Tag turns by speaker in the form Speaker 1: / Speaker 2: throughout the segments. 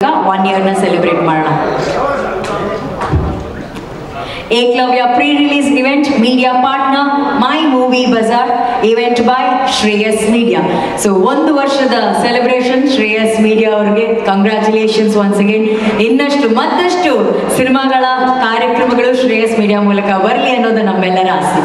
Speaker 1: ಮೂಲಕ ಒನ್ ಇಯರ್ನ ಸೆಲೆಬ್ರೇಟ್ ಮಾಡೋಣ Eklavya pre release event media partner My Movie Bazaar event by Shreyas media so ಒಂದು ವರ್ಷದ ಸೆಲೆಬ್ರೇಷನ್ ಶ್ರೇಯಸ್ ಮೀಡಿಯಾ ಅವರಿಗೆ ಕಂಗ್ರ್ಯಾಚುಲೇಷನ್ಸ್ ಒನ್ಸ್ ಅಗೇನ್ ಇನ್ನಷ್ಟು ಮತ್ತಷ್ಟು ಸಿನಿಮಾಗಳ ಕಾರ್ಯಕ್ರಮಗಳು ಶ್ರೇಯಸ್ ಮೀಡಿಯಾ ಮೂಲಕ ಬರಲಿ ಅನ್ನೋದು ನಮ್ಮೆಲ್ಲರ ಆಸೆ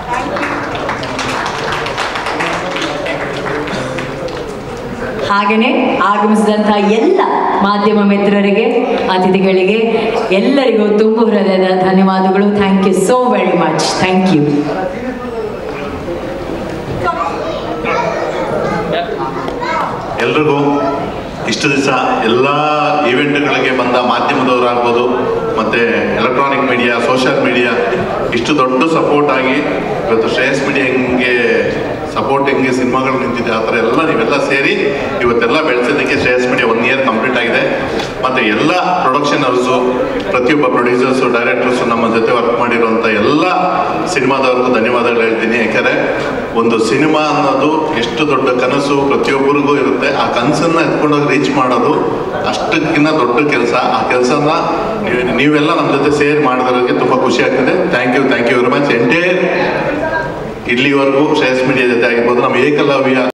Speaker 1: ಹಾಗೆಯೇ ಆಗಮಿಸಿದಂತಹ ಎಲ್ಲ ಮಾಧ್ಯಮ ಮಿತ್ರರಿಗೆ ಅತಿಥಿಗಳಿಗೆ ಎಲ್ಲರಿಗೂ ತುಂಬು ಹೃದಯದ ಧನ್ಯವಾದಗಳು thank you so very much thank you
Speaker 2: ಎಲ್ರಿಗೂ ಇಷ್ಟು ದಿವಸ ಎಲ್ಲ ಈವೆಂಟ್ಗಳಿಗೆ ಬಂದ ಮಾಧ್ಯಮದವರಾಗ್ಬೋದು ಮತ್ತು ಎಲೆಕ್ಟ್ರಾನಿಕ್ ಮೀಡಿಯಾ ಸೋಷಿಯಲ್ ಮೀಡಿಯಾ ಇಷ್ಟು ದೊಡ್ಡ ಸಪೋರ್ಟ್ ಆಗಿ ಇವತ್ತು ಶ್ರೇಯಸ್ ಮೀಡಿಯಾ ಹಿಂಗೆ ಸಪೋರ್ಟ್ ಹೆಂಗೆ ಸಿನಿಮಾಗಳು ನಿಂತಿದೆ ಆ ಥರ ಎಲ್ಲ ನೀವೆಲ್ಲ ಸೇರಿ ಇವತ್ತೆಲ್ಲ ಬೆಳೆಸೋದಕ್ಕೆ Shreyas media one year complete ಆಗಿದೆ ಮತ್ತು ಎಲ್ಲ ಪ್ರೊಡಕ್ಷನ್ ಹೌಸು ಪ್ರತಿಯೊಬ್ಬ ಪ್ರೊಡ್ಯೂಸರ್ಸು ಡೈರೆಕ್ಟರ್ಸು ನಮ್ಮ ಜೊತೆ ವರ್ಕ್ ಮಾಡಿರುವಂಥ ಎಲ್ಲ ಸಿನಿಮಾದವ್ರಿಗೂ ಧನ್ಯವಾದಗಳು ಹೇಳ್ತೀನಿ ಯಾಕಂದರೆ ಒಂದು ಸಿನಿಮಾ ಅನ್ನೋದು ಎಷ್ಟು ದೊಡ್ಡ ಕನಸು ಪ್ರತಿಯೊಬ್ಬರಿಗೂ ಇರುತ್ತೆ ಆ ಕನಸನ್ನ ಎತ್ಕೊಂಡೋಗಿ ರೀಚ್ ಮಾಡೋದು ಅಷ್ಟಕ್ಕಿಂತ ದೊಡ್ಡ ಕೆಲಸ ಆ ಕೆಲಸನ ನೀವೆಲ್ಲ ನಮ್ಮ ಜೊತೆ ಸೇರ್ ಮಾಡಿದ್ರಿಗೆ ತುಂಬ ಖುಷಿ ಆಗ್ತದೆ thank you thank you very much ಎಂಟೇ ಇಲ್ಲಿವರೆಗೂ ಶ್ರೇಯಸ್ ಮೀಡಿಯಾ ಜೊತೆ ಆಗಿರ್ಬೋದು ನಮ್ಮ ಏಕಲವ್ಯ